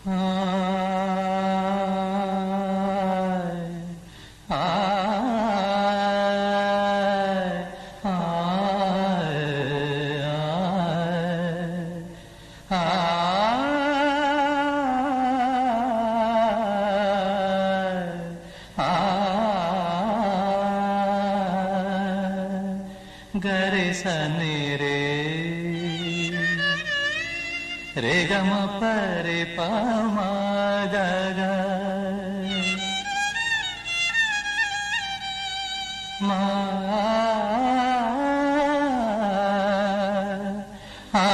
ഗരെ സനി രേ रे ग म प रे प म ग ग म आ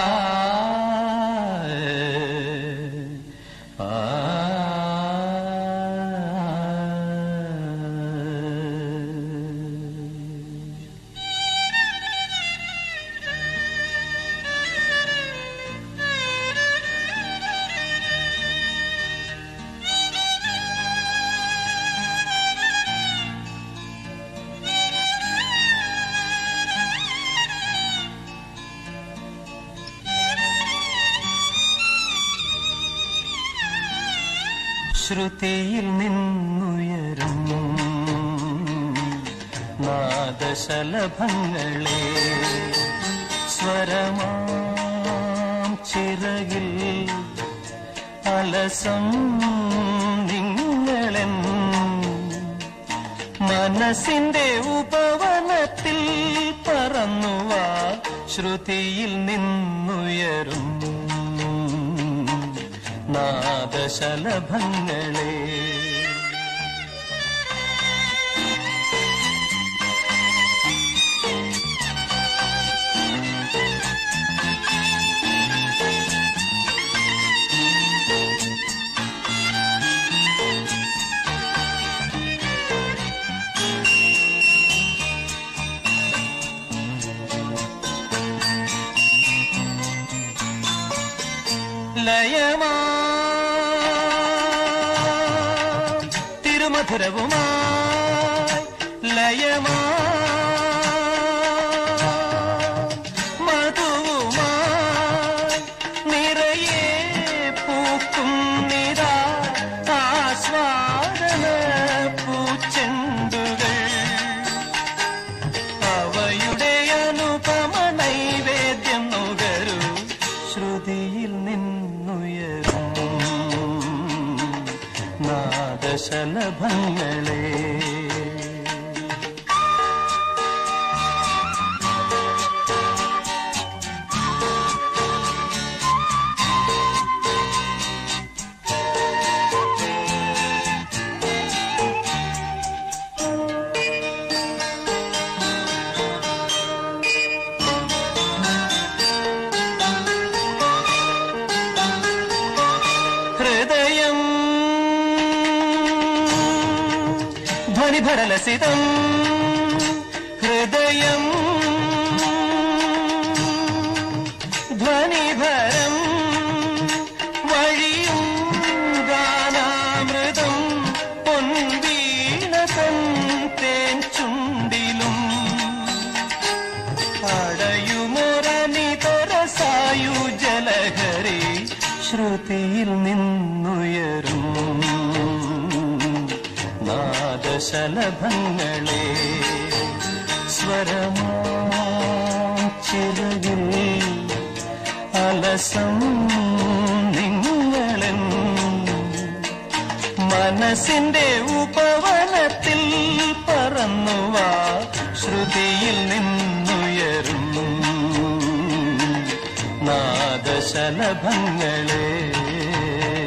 आ ശ്രുതിയിൽ നിന്നുയരും നാദശലഭങ്ങളെ സ്വരമാം ചിറകിൽ അലസം നിങ്ങളെൻ മനസ്സിന്റെ ഉപവനത്തിൽ പറന്നുവാ ശ്രുതിയിൽ നിന്നുയരും നാദശലഭങ്ങളെ ലയമാ തിരുമധുരവുമായി ലയമാ മധുവുമായി നിറയെ പൂക്കും നിരാ ആസ്വാദന പൂച്ചെണ്ടുകൾ അവയുടെ അനുപമ നൈവേദ്യം നുകരൂ ശ്രുതിയിൽ നിന്നുയരും നാദശലഭങ്ങളെ ഹൃദയം ധ്വനിഭരലസിതം ഹൃദയം ധ്വനിഭരം വഴിയും ഗാനാമൃതം പൊൻവീണതൻ തേൻ ചുണ്ടിലും അടയുമൊരനിതര സായുജലഹരി ശ്രുതിയിൽ നിന്നുയരും നാദശലഭങ്ങളെ സ്വരമാം ചിറകിൽ അലസം നിങ്ങളെൻ മനസ്സിന്റെ ഉപവനത്തിൽ പറന്നുവാ ശ്രുതിയിൽ നിന്നുയരും നാദശലഭങ്ങളെ